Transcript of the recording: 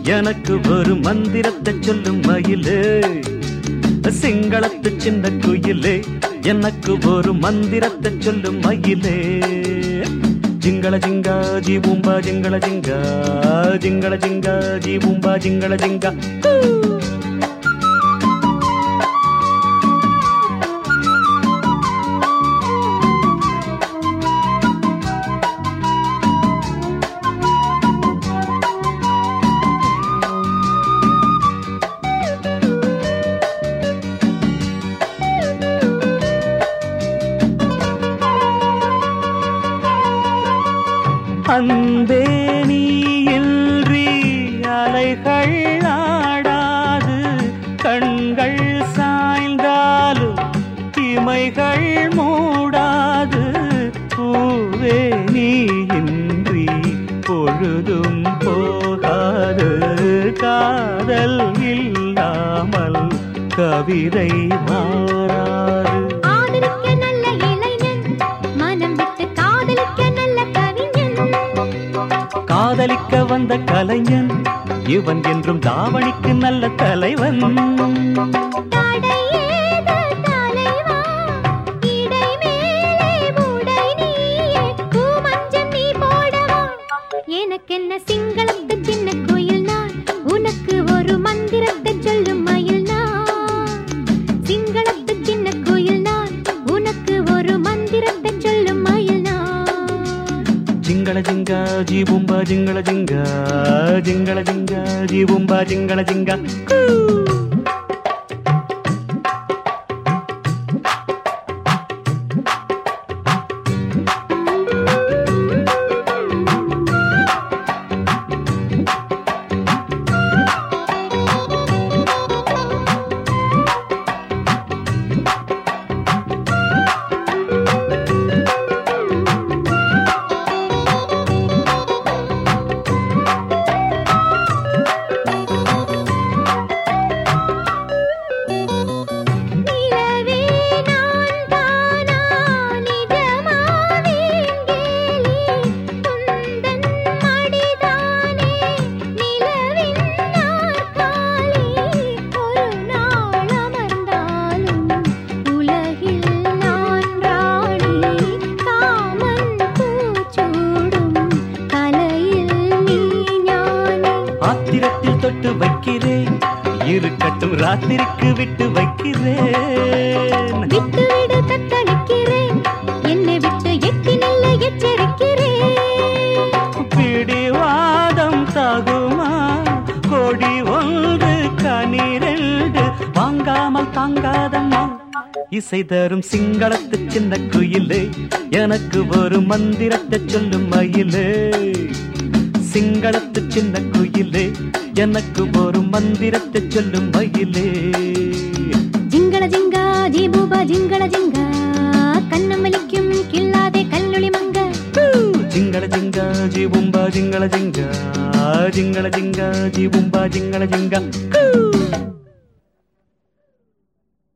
எனக்கு ஒரு மந்திரத்தை சொல்லும் மயிலே சிங்களத்து சின்ன குயிலே எனக்கு ஒரு மந்திரத்தை சொல்லும் மயிலே ஜிங்கள ஜிங்கா ஜி பூம்பா ஜிங்கள ஜிங்கா ஜிங்கள ஜிங்கா ஜி பூம்பா ஜிங்கள ஜிங்கா அன்பே நீ இன்றி அலைகள் ஆடாது கண்கள் சாய்ந்தாலும் இமைகள் மூடாது பூவே நீ இன்றி பொழுதும் போகாது காதல் இல்லாமல் கவிதை மாறாது ஆதரிக்க நல்ல இளைஞன் மனம் விட்டு காதலிக்க நல்ல கவிஞன் காதலிக்க வந்த கலைஞன் இவன் என்றும் தாவணிக்கு நல்ல தலைவன் தடை ஏது தலைவா இடை மேலே உடை நீயே பூமஞ்சம் நீ போடவா எனக்கென்ன சிங்களத்து சின்ன கோயில் நான் உனக்கு ஒரு மந்திரத்தை சொல்லும் மயில் நான் சிங்களத்து சின்ன கோயில் நான் உனக்கு ஒரு மந்திரத்தை சொல்லும் மயில் நான் ஜிங்கள ஜிங்கா ஜி பூம்பா ஜிங்கள ஜிங்கா ஜிங்கள ஜிங்கா ஜி பூம்பா ஜிங்கள ஜிங்கா நிலவே நான் தானா நிஜமாவேன் கேலி துந்தன் மடிதானே நிலவின் நாற்காலி ஒரு நாள் அமர்ந்தாலும் உலகில் நான் ராணி காமன் பூச்சூடும் கலையில் நீ ஞானி ஆத்திரத்தில் தொட்டு வைக்கிறேன் இருக்கட்டும் ராத்திரிக்கு விட்டு வைக்கிறேன் விட்டு விடு தத்தளிக்கிறேன் என்னை விட்டு எட்டி நில்ல எச்சரிக்கிறேன் பிடிவாதம் தகுமா கொடி ஒன்று கனிரெண்டு வாங்காமல் தாங்காதம்மா இசை தரும் சிங்களத்து சின்ன குயிலே எனக்கு ஒரு மந்திரத்தை சொல்லும் மயிலே சிங்களத்து சின்ன குயிலே எனக்கு ஒரு மந்திரத்தை சொல்லும் மயிலே ஜிங்கள ஜிங்கா ஜீபூபா ஜிங்கள ஜிங்கா கண்ணம் வலிக்கும் கில்லாதே கல்லொளி மங்க ಜಿಂಗಳ ಜಿಂಗ ಜೀಬುಂಬ ಜಿಂಗಳ ಜಿಂಗ ಜಿಂಗಳ ಜಿಂಗ ಜೀಬುಂಬ ಜಿಂಗಳ ಜಿಂಗ